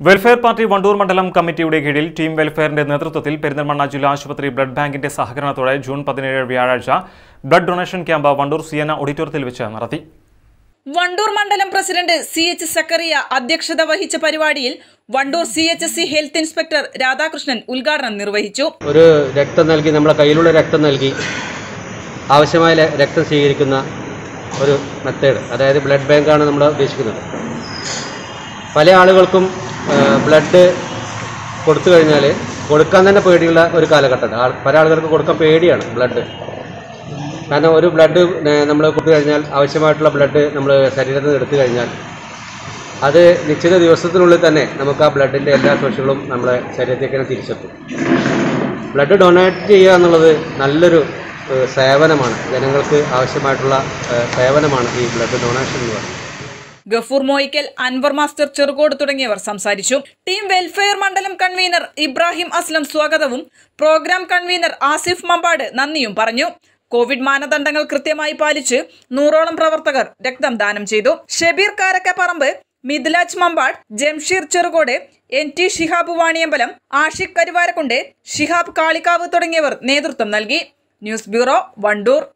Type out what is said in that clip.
welfare party Wandoor മണ്ഡലം കമ്മിറ്റിയുടെ കീഴിൽ ടീം വെൽഫെയറിന്റെ നേതൃത്വത്തിൽ പെരിന്തൽമണ്ണ ജില്ലാ ആശുപത്രി ബ്ലഡ് ബാങ്കിന്റെ സഹകരണത്തോടെ ജൂൺ പതിനേഴ് വ്യാഴാഴ്ച blood donation camp Wandoor Siyana ഓഡിറ്റോറിയത്തിൽ വെച്ച് നടത്തി വണ്ടൂർ മണ്ഡലം പ്രസിഡന്റ് സി എച്ച് സക്കറിയ അധ്യക്ഷത വഹിച്ച പരിപാടിയിൽ Wandoor C H S C health inspector Radhakrishnan ഉദ്ഘാടനം നിർവഹിച്ചു ഒരു രക്തം നൽകി നമ്മളെ കയ്യിലുള്ള രക്തം നൽകി ആവശ്യമായ ല- രക്തം സ്വീകരിക്കുന്ന ഒരു മെത്തേഡ് അതായത് ബ്ലഡ് ബാങ്കാണ് നമ്മൾ ഉദ്ദേശിക്കുന്നത് പല ആളുകൾക്കും ആ, ബ്ലഡ് കൊടുത്തു കഴിഞ്ഞാൽ കൊടുക്കാൻ തന്നെ പേടിയുള്ള ഒരു കാലഘട്ടമാണ് ആൾ- പല ആളുകൾക്ക് കൊടുക്കാൻ പേടിയാണ് ബ്ലഡ് കാരണം ഒരു ബ്ലഡ് നമ്മൾ കൊടുത്തു കഴിഞ്ഞാൽ ആവശ്യമായിട്ടുള്ള ബ്ലഡ് നമ്മൾ ശരീരത്തിൽ നിന്ന് എടുത്തു കഴിഞ്ഞാൽ അത് നിശ്ചിത ദിവസത്തിനുള്ളിൽ തന്നെ നമുക്ക് ആ ബ്ലഡിൻ്റെ എല്ലാ സോഴ്സുകളും നമ്മളെ ശരീരത്തേക്ക് തന്നെ തിരിച്ചെത്തും ബ്ലഡ് ഡൊണേറ്റ് ചെയ്യുക എന്നുള്ളത് നല്ലൊരു ഏഹ്, സേവനമാണ് ജനങ്ങൾക്ക് ആവശ്യമായിട്ടുള്ള ഏഹ്, സേവനമാണ് ഈ ബ്ലഡ് ഡൊണേഷൻ എന്ന് പറയുന്നത് ഗഫൂർ മോയിക്കൽ അൻവർ മാസ്റ്റർ ചെറുകോട് തുടങ്ങിയവർ സംസാരിച്ചു ടീം വെൽഫെയർ മണ്ഡലം കൺവീനർ ഇബ്രാഹിം അസ്ലം സ്വാഗതവും പ്രോഗ്രാം കൺവീനർ ആസിഫ് മമ്പാട് നന്ദിയും പറഞ്ഞു കോവിഡ് മാനദണ്ഡങ്ങൾ കൃത്യമായി പാലിച്ച് നൂറോളം പ്രവർത്തകർ രക്തം ദാനം ചെയ്തു ഷെബീർ കാരക്കപ്പറമ്പ് മിഥിലാജ് മമ്പാട് ജംഷീർ ചെറുകോട് എൻ ടി ഷിഹാബ് വാണിയമ്പലം ആഷിഖ് കരുവാരക്കുണ്ട് ഷിഹാബ് കാളിക്കാവ് തുടങ്ങിയവർ നേതൃത്വം നൽകി ന്യൂസ് ബ്യൂറോ വണ്ടൂർ